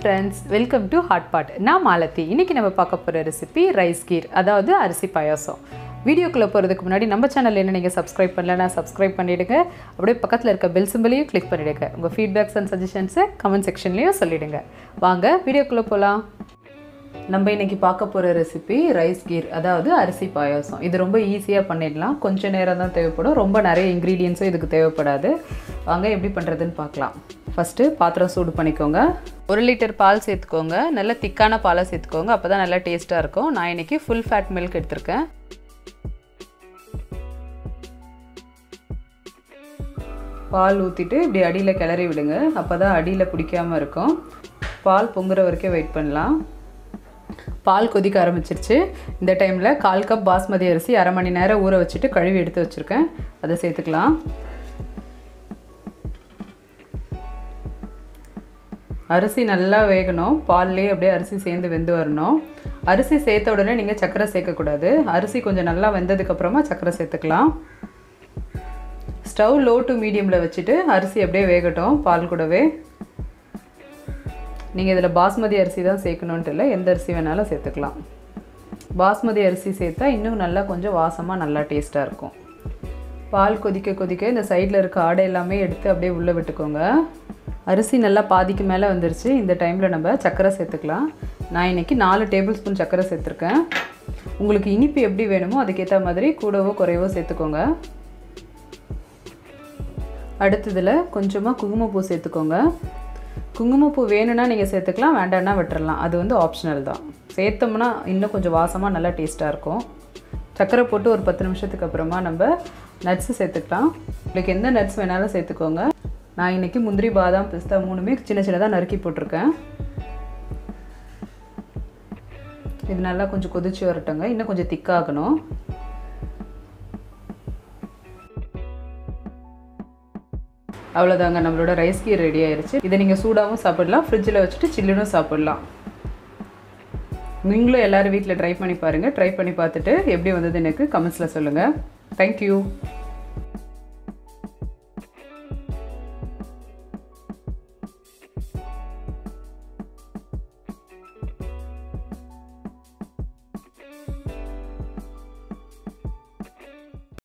friends welcome to hot pot நான் மாலதி இன்றைக்கி நம்ம பார்க்க போகிற ரெசிபி ரைஸ் கீர் அதாவது அரிசி பாயாசம் வீடியோக்குள்ளே போகிறதுக்கு முன்னாடி நம்ம சேனல் என்ன நீங்கள் சப்ஸ்கிரைப் பண்ணலன்னா சப்ஸ்கிரைப் பண்ணிவிடுங்க அப்படியே பக்கத்தில் இருக்க பெல் சிம்பிளையும் கிளிக் பண்ணிவிடுங்க உங்கள் ஃபீட்பேக்ஸ் அண்ட் சஜஷன்ஸை கமெண்ட் செக்ஷன்லேயும் சொல்லிவிடுங்க வாங்க வீடியோக்குள்ளே போகலாம் நம்ம இன்னைக்கு பார்க்க போகிற ரெசிபி ரைஸ் கீர் அதாவது அரிசி பாயாசம் இது ரொம்ப ஈஸியாக பண்ணிடலாம் கொஞ்சம் நேரம் தான் தேவைப்படும் ரொம்ப நிறைய இன்க்ரீடியன்ஸும் இதுக்கு தேவைப்படாது வாங்க எப்படி பண்ணுறதுன்னு பார்க்கலாம் ஃபஸ்ட்டு பாத்திரம் சூடு பண்ணிக்கோங்க ஒரு லிட்டர் பால் சேர்த்துக்கோங்க நல்ல திக்கான பாலை சேர்த்துக்கோங்க அப்போ தான் நல்லா டேஸ்ட்டாக இருக்கும் நான் இன்றைக்கி ஃபுல் ஃபேட் மில்க் எடுத்திருக்கேன் பால் ஊற்றிட்டு இப்படி அடியில் கிளறி விடுங்க அப்போ தான் அடியில் பிடிக்காமல் இருக்கும் பால் பொங்குற வரைக்கும் வெயிட் பண்ணலாம் பால் கொதிக்க ஆரம்பிச்சிருச்சு இந்த டைமில் கால் கப் பாஸ்மதி அரிசி அரை மணி நேரம் ஊற வச்சுட்டு கழுவி எடுத்து வச்சுருக்கேன் அதை சேர்த்துக்கலாம் அரிசி நல்லா வேகணும் பால்லேயே அப்படியே அரிசி சேர்ந்து வெந்து வரணும் அரிசி சேர்த்த உடனே நீங்கள் சர்க்கரை சேர்க்கக்கூடாது அரிசி கொஞ்சம் நல்லா வெந்ததுக்கப்புறமா சர்க்கரை சேர்த்துக்கலாம் ஸ்டவ் லோ டு மீடியமில் வச்சுட்டு அரிசி அப்படியே வேகட்டும் பால் கூடவே நீங்கள் இதில் பாஸ்மதி அரிசி தான் சேர்க்கணுன்ட்டு இல்லை எந்த அரிசி வேணாலும் சேர்த்துக்கலாம் பாஸ்மதி அரிசி சேர்த்தா இன்னும் நல்லா கொஞ்சம் வாசமாக நல்லா டேஸ்ட்டாக இருக்கும் பால் கொதிக்க கொதிக்க இந்த சைடில் இருக்க ஆடை எல்லாமே எடுத்து அப்படியே உள்ளே விட்டுக்கோங்க அரிசி நல்லா பாதிக்கு மேலே வந்துருச்சு இந்த டைமில் நம்ம சர்க்கரை சேர்த்துக்கலாம் நான் இன்றைக்கி நாலு டேபிள் ஸ்பூன் சர்க்கரை சேர்த்துருக்கேன் உங்களுக்கு இனிப்பு எப்படி வேணுமோ அதுக்கேற்ற மாதிரி கூடவோ குறைவோ சேர்த்துக்கோங்க அடுத்ததில் கொஞ்சமாக குங்குமப்பூ சேர்த்துக்கோங்க குங்குமப்பூ வேணும்னா நீங்கள் சேர்த்துக்கலாம் வேண்டாம்னா விட்டுறலாம் அது வந்து ஆப்ஷனல் தான் சேர்த்தோம்னா இன்னும் கொஞ்சம் வாசமாக நல்லா டேஸ்ட்டாக இருக்கும் சர்க்கரை போட்டு ஒரு பத்து நிமிஷத்துக்கு அப்புறமா நம்ம நட்ஸு சேர்த்துக்கலாம் உங்களுக்கு எந்த நட்ஸ் வேணாலும் சேர்த்துக்கோங்க நான் இன்றைக்கி முந்திரி பாதாம் பிஸ்தா மூணுமே சின்ன சின்னதாக நறுக்கி போட்டிருக்கேன் இது நல்லா கொஞ்சம் கொதிச்சு வரட்டுங்க இன்னும் கொஞ்சம் திக்காகணும் அவ்வளோதாங்க நம்மளோட ரைஸ் கீர் ரெடி ஆயிடுச்சு இதை நீங்கள் சூடாகவும் சாப்பிடலாம் ஃப்ரிட்ஜில் வச்சுட்டு சில்லுனும் சாப்பிடலாம் நீங்களும் எல்லோரும் வீட்டில் ட்ரை பண்ணி பாருங்கள் ட்ரை பண்ணி பார்த்துட்டு எப்படி வந்தது எனக்கு கமெண்ட்ஸில் சொல்லுங்கள் தேங்க்யூ